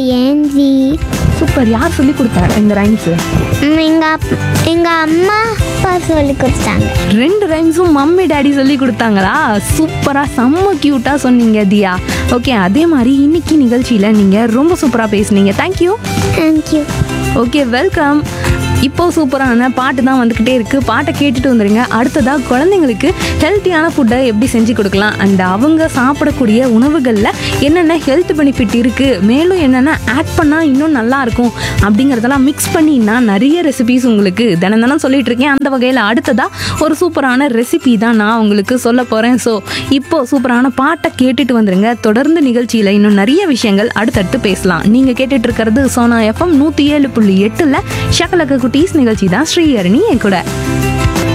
ஏஞ்சி சூப்பர் யார் சொல்லி கொடுத்தாரு இந்த ரைம்ஸு எங்கள் அப் எங்கள் அம்மா அப்பா சொல்லி கொடுத்தாங்க ரெண்டு ரைம்ஸும் மம்மி டாடி சொல்லி கொடுத்தாங்களா சூப்பராக செம்ம க்யூட்டாக சொன்னீங்க தியா ஓகே அதே மாதிரி இன்னைக்கு நிகழ்ச்சியில் நீங்கள் ரொம்ப சூப்பராக பேசுனீங்க தேங்க்யூ தேங்க்யூ ஓகே வெல்கம் இப்போ சூப்பரான பாட்டு தான் வந்துக்கிட்டே இருக்குது பாட்டை கேட்டுட்டு வந்துடுங்க அடுத்ததாக குழந்தைங்களுக்கு ஹெல்த்தியான ஃபுட்டை எப்படி செஞ்சு கொடுக்கலாம் அண்ட் அவங்க சாப்பிடக்கூடிய உணவுகளில் என்னென்ன ஹெல்த் பெனிஃபிட் இருக்குது மேலும் என்னென்ன ஆட் பண்ணால் இன்னும் நல்லா இருக்கும் அப்படிங்கிறதெல்லாம் மிக்ஸ் பண்ணி நான் நிறைய ரெசிபிஸ் உங்களுக்கு தினம் தினம் சொல்லிட்டு இருக்கேன் அந்த வகையில் அடுத்ததாக ஒரு சூப்பரான ரெசிபி தான் நான் உங்களுக்கு சொல்ல போகிறேன் ஸோ இப்போ சூப்பரான பாட்டை கேட்டுட்டு வந்துருங்க தொடர்ந்து நிகழ்ச்சியில் இன்னும் நிறைய விஷயங்கள் அடுத்தடுத்து பேசலாம் நீங்கள் கேட்டுட்டு இருக்கிறது சோனா எஃப்எம் நூற்றி ஏழு புள்ளி எட்டில் ஷக்கலக்க குட்டீஸ் நிகழ்ச்சி தான் ஸ்ரீஹரணி என் கூட